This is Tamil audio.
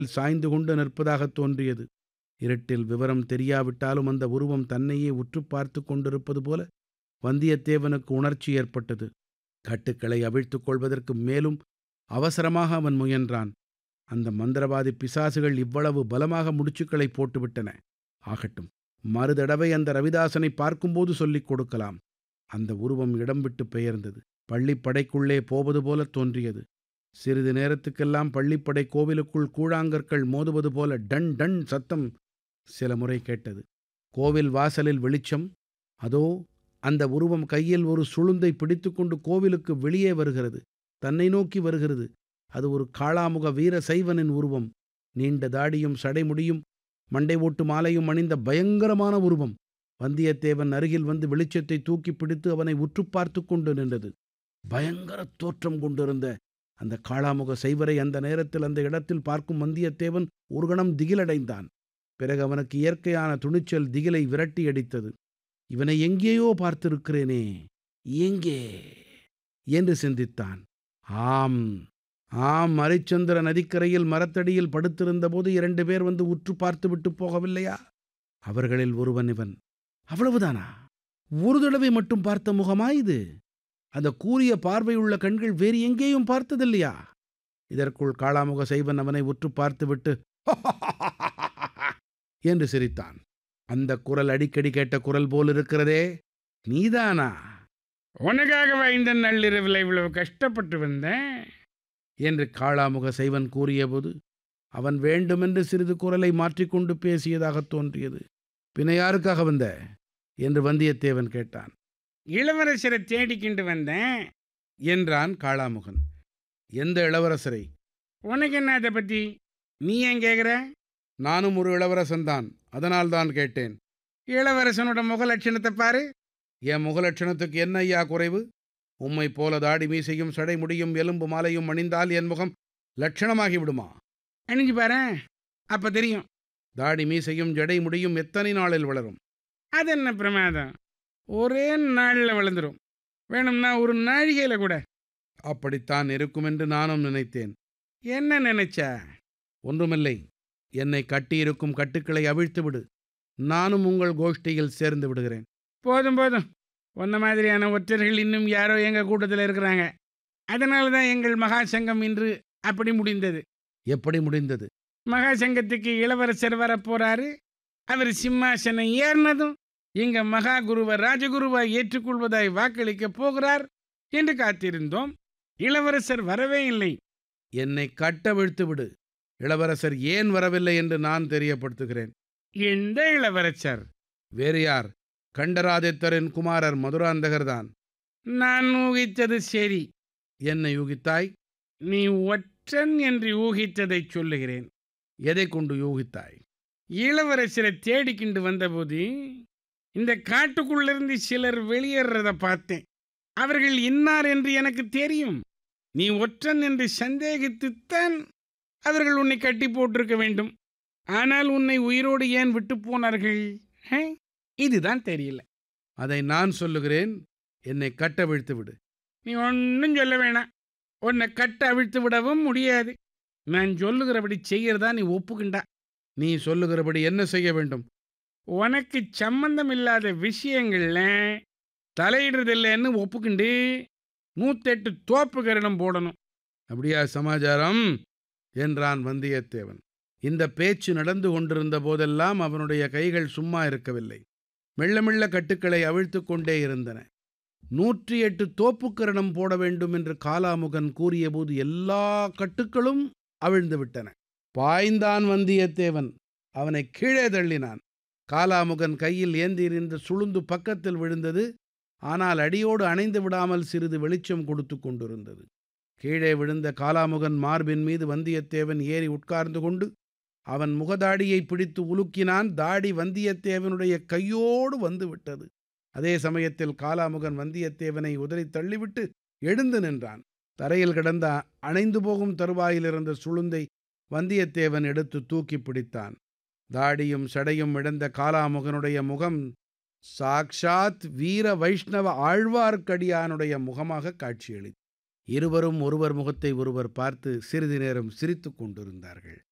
சாய்ந்து கொண்டு நிற்பதாகத் தோன்றியது இருட்டில் விவரம் தெரியாவிட்டாலும் அந்த உருவம் தன்னையே உற்று பார்த்து கொண்டிருப்பது போல வந்தியத்தேவனுக்கு உணர்ச்சி ஏற்பட்டது கட்டுக்களை அவிழ்த்துக் கொள்வதற்கு மேலும் அவசரமாக அவன் முயன்றான் அந்த மந்திரவாதி பிசாசுகள் இவ்வளவு பலமாக முடிச்சுக்களை போட்டுவிட்டன ஆகட்டும் மறுதடவை அந்த ரவிதாசனை பார்க்கும்போது சொல்லிக் கொடுக்கலாம் அந்த உருவம் இடம் விட்டு பெயர்ந்தது பள்ளிப்படைக்குள்ளே போவது போல தோன்றியது சிறிது நேரத்துக்கெல்லாம் பள்ளிப்படை கோவிலுக்குள் கூழாங்கற்கள் மோதுவது போல டன் டன் சத்தம் சில முறை கேட்டது கோவில் வாசலில் வெளிச்சம் அதோ அந்த உருவம் கையில் ஒரு சுளுந்தை பிடித்துக்கொண்டு கோவிலுக்கு வெளியே வருகிறது தன்னை நோக்கி வருகிறது அது ஒரு காளாமுக வீர சைவனின் உருவம் நீண்ட தாடியும் சடைமுடியும் மண்டை ஓட்டு மாலையும் அணிந்த பயங்கரமான உருவம் வந்தியத்தேவன் அருகில் வந்து வெளிச்சத்தை தூக்கி பிடித்து அவனை உற்று பார்த்து கொண்டு நின்றது பயங்கர தோற்றம் கொண்டிருந்த அந்த காளாமுக சைவரை அந்த நேரத்தில் அந்த இடத்தில் பார்க்கும் வந்தியத்தேவன் ஒரு கணம் திகிலடைந்தான் பிறகு அவனுக்கு இயற்கையான துணிச்சல் திகிலை விரட்டி அடித்தது இவனை எங்கேயோ பார்த்திருக்கிறேனே எங்கே என்று சிந்தித்தான் ஆம் ஆம் அரிச்சந்திர நதிக்கரையில் மரத்தடியில் படுத்திருந்தபோது இரண்டு பேர் வந்து உற்று பார்த்துவிட்டு போகவில்லையா அவர்களில் ஒருவன் இவன் அவ்வளவுதானா ஒரு தடவை மட்டும் பார்த்த முகமா இது அந்த கூரிய பார்வையுள்ள கண்கள் வேறு எங்கேயும் பார்த்ததில்லையா இதற்குள் காளாமுக சைவன் அவனை உற்று பார்த்துவிட்டு என்று சிரித்தான் அந்த குரல் அடிக்கடி கேட்ட குரல் போல் இருக்கிறதே நீதானா உனக்காகவா இந்த நள்ளிரவில் இவ்வளவு கஷ்டப்பட்டு வந்தேன் என்று காளாமுக சைவன் கூறியபோது அவன் வேண்டுமென்று சிறிது குரலை மாற்றிக்கொண்டு பேசியதாகத் தோன்றியது பின்ன யாருக்காக வந்த என்று வந்தியத்தேவன் கேட்டான் இளவரசரை தேடிக்கிண்டு வந்தேன் என்றான் காளாமுகன் எந்த இளவரசரை உனக்கு என்ன அதை பத்தி நீ ஏன் கேக்குற நானும் ஒரு இளவரசன்தான் அதனால்தான் கேட்டேன் இளவரசனோட முக லட்சணத்தை பாரு என் முகலட்சணத்துக்கு என்ன ஐயா குறைவு உம்மை போல தாடி மீசையும் சடைமுடியும் எலும்பு மாலையும் அணிந்தால் என் முகம் லட்சணமாகி விடுமா அணிஞ்சு பாரு அப்ப தெரியும் தாடி மீசையும் ஜடை முடியும் எத்தனை நாளில் வளரும் அது என்ன பிரமாதம் ஒரே நாளில் வளர்ந்துரும் வேணும்னா ஒரு நாழிகையில கூட அப்படித்தான் இருக்கும் என்று நானும் நினைத்தேன் என்ன நினைச்சா ஒன்றுமில்லை என்னை கட்டியிருக்கும் கட்டுக்களை அவிழ்த்து விடு நானும் உங்கள் கோஷ்டியில் சேர்ந்து விடுகிறேன் போதும் போதும் உன்ன மாதிரியான ஒற்றர்கள் இன்னும் யாரோ எங்க கூட்டத்தில் இருக்கிறாங்க அதனால தான் எங்கள் மகா சங்கம் இன்று அப்படி முடிந்தது எப்படி முடிந்தது மகா சங்கத்துக்கு இளவரசர் வர போறாரு அவர் சிம்மாசனம் ஏறினதும் எங்க மகா குருவை ராஜகுருவாய் ஏற்றுக்கொள்வதாய் வாக்களிக்க போகிறார் என்று காத்திருந்தோம் இளவரசர் வரவே இல்லை என்னை கட்டவிழ்த்து விடு இளவரசர் ஏன் வரவில்லை என்று நான் தெரியப்படுத்துகிறேன் எந்த இளவரசர் வேறு யார் கண்டராதித்தரின் குமாரர் மதுராந்தகர்தான் நான் ஊகித்தது சரி என்னை யூகித்தாய் நீ ஒற்றன் என்று ஊகித்ததைச் சொல்லுகிறேன் எதை கொண்டு யூகித்தாய் இளவரசரை தேடிக்கிண்டு வந்தபோது இந்த காட்டுக்குள்ளிருந்து சிலர் வெளியேறத பார்த்தேன் அவர்கள் இன்னார் என்று எனக்கு தெரியும் நீ ஒற்றன் என்று சந்தேகித்துத்தான் அவர்கள் உன்னை கட்டி போட்டிருக்க வேண்டும் ஆனால் உன்னை உயிரோடு ஏன் விட்டு போனார்கள் ஹே? இதுதான் தெரியல அதை நான் சொல்லுகிறேன் என்னை கட்டவிழ்த்து விடு நீ ஒன்றும் சொல்ல வேணாம் உன்னை கட்ட அவிழ்த்து விடவும் முடியாது நான் சொல்லுகிறபடி செய்யறதா நீ ஒப்புக்கிண்டா நீ சொல்லுகிறபடி என்ன செய்ய வேண்டும் உனக்கு சம்பந்தம் இல்லாத விஷயங்கள்ல தலையிடுறதில்லைன்னு ஒப்புக்கிண்டு நூத்தெட்டு தோப்பு கரணம் போடணும் அப்படியா சமாச்சாரம் என்றான் வந்தியத்தேவன் இந்த பேச்சு நடந்து கொண்டிருந்த போதெல்லாம் அவனுடைய கைகள் சும்மா இருக்கவில்லை மெல்ல மெல்ல கட்டுக்களை அவிழ்த்துக் கொண்டே இருந்தன நூற்றி எட்டு தோப்புக்கரணம் போட வேண்டும் என்று காலாமுகன் கூறியபோது எல்லா கட்டுக்களும் அவிழ்ந்து விட்டன பாய்ந்தான் வந்தியத்தேவன் அவனை கீழே தள்ளினான் காலாமுகன் கையில் ஏந்தியிருந்த சுளுந்து பக்கத்தில் விழுந்தது ஆனால் அடியோடு அணைந்து விடாமல் சிறிது வெளிச்சம் கொடுத்து கொண்டிருந்தது கீழே விழுந்த காலாமுகன் மார்பின் மீது வந்தியத்தேவன் ஏறி உட்கார்ந்து கொண்டு அவன் முகதாடியை பிடித்து உலுக்கினான் தாடி வந்தியத்தேவனுடைய கையோடு வந்து விட்டது அதே சமயத்தில் காலாமுகன் வந்தியத்தேவனை உதறித் தள்ளிவிட்டு எழுந்து நின்றான் தரையில் கிடந்த அணைந்து போகும் தருவாயில் இருந்த சுளுந்தை வந்தியத்தேவன் எடுத்து தூக்கி பிடித்தான் தாடியும் சடையும் இழந்த காலாமுகனுடைய முகம் சாக்ஷாத் வீர வைஷ்ணவ ஆழ்வார்க்கடியானுடைய முகமாக காட்சியளித்தது இருவரும் ஒருவர் முகத்தை ஒருவர் பார்த்து சிறிது நேரம் சிரித்துக் கொண்டிருந்தார்கள்